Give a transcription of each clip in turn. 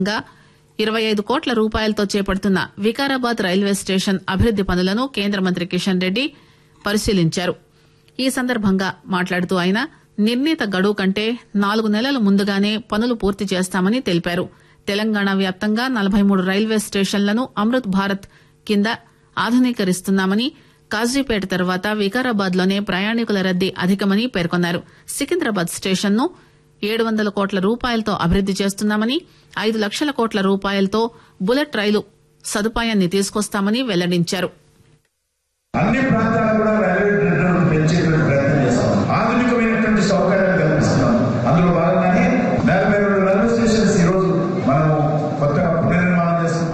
గా ఇరవై ఐదు కోట్ల రూపాయలతో చేపడుతున్న వికారాబాద్ రైల్వే స్టేషన్ అభివృద్ది పనులను కేంద్ర మంత్రి కిషన్ రెడ్డి పరిశీలించారు ఈ సందర్భంగా మాట్లాడుతూ ఆయన నిర్ణీత గడువు కంటే నాలుగు నెలల ముందుగానే పనులు పూర్తి చేస్తామని తెలిపారు తెలంగాణ వ్యాప్తంగా నలభై మూడు రైల్వే స్టేషన్లను అమృత్ భారత్ కింద ఆధునీకరిస్తున్నామని కాజీపేట తర్వాత వికారాబాద్ లోనే ప్రయాణికుల రద్దీ అధికమని పేర్కొన్నారు సికింద్రాబాద్ స్టేషన్ ను ఏడు వందల కోట్ల రూపాయలతో అభివృద్ది చేస్తున్నామని ఐదు లక్షల కోట్ల రూపాయలతో బుల్లెట్ రైలు సదుపాయాన్ని తీసుకొస్తామని వెల్లడించారు అన్ని ప్రాంతాలు కూడా రైల్వే నెట్వర్క్ పెంచేటువంటి ప్రయత్నం చేస్తాం ఆధునికమైనటువంటి సౌకర్యాలు కల్పిస్తున్నాం అందులో భాగంగానే నలభై రెండు రైల్వే స్టేషన్స్ ఈ రోజు మనము కొత్తగా పునర్నిర్మాణం చేస్తున్నాం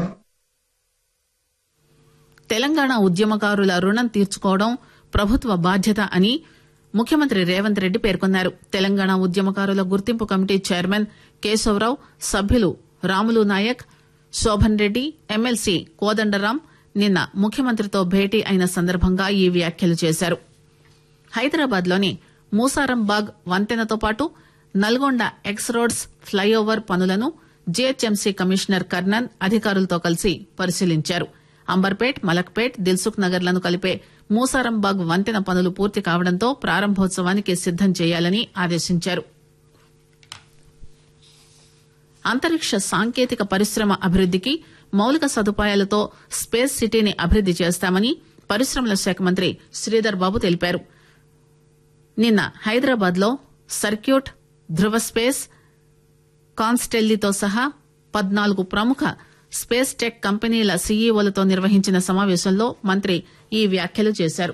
తెలంగాణ ఉద్యమకారుల రుణం తీర్చుకోవడం ప్రభుత్వ బాధ్యత అని ముఖ్యమంత్రి రేవంత్ రెడ్డి పేర్కొన్నారు తెలంగాణ ఉద్యమకారుల గుర్తింపు కమిటీ చైర్మన్ కేశవరావు సభ్యులు రాములు నాయక్ శోభన్ రెడ్డి ఎమ్మెల్సీ కోదండరాం నిన్న ముఖ్యమంత్రితో భేటీ అయిన సందర్భంగా ఈ వ్యాఖ్యలు చేశారు హైదరాబాద్ లోని మూసారంబాగ్ వంతెనతో పాటు నల్గొండ ఎక్స్ రోడ్స్ ఫ్లైఓవర్ పనులను జీహెచ్ఎంసీ కమిషనర్ కర్ణన్ అధికారులతో కలిసి పరిశీలించారు అంబర్పేట్ మలక్పేట్ దిల్సుఖ్ నగర్ లను కలిపే మూసారంబాగ్ వంతెన పనులు పూర్తి కావడంతో ప్రారంభోత్సవానికి సిద్దం చేయాలని ఆదేశించారు అంతరిక్ష సాంకేతిక పరిశ్రమ అభివృద్దికి మౌలిక సదుపాయాలతో స్పేస్ సిటీని అభివృద్ది చేస్తామని పరిశ్రమల శాఖ మంత్రి శ్రీధర్ బాబు తెలిపారు నిన్న హైదరాబాద్ లో సర్క్యూట్ ధృవ స్పేస్ కాన్స్టెల్లీతో సహా పద్నాలుగు ప్రముఖ స్పేస్ టెక్ కంపెనీల సీఈఓలతో నిర్వహించిన సమావేశంలో మంత్రి ఈ వ్యాఖ్యలు చేశారు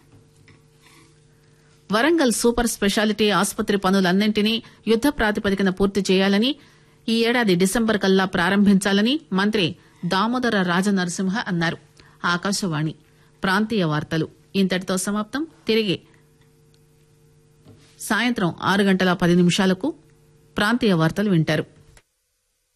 వరంగల్ సూపర్ స్పెషాలిటీ ఆసుపత్రి పనులన్నింటినీ యుద్ద ప్రాతిపదికన పూర్తి చేయాలని ఈ ఏడాది డిసెంబర్ కల్లా ప్రారంభించాలని మంత్రి దామోదర రాజనరసింహ అన్నారు ఆకాశవాణి ప్రాంతీయ వార్తలు ఇంతటితో సమాప్తం తిరిగి సాయంత్రం ఆరు గంటల పది నిమిషాలకు ప్రాంతీయ వార్తలు వింటారు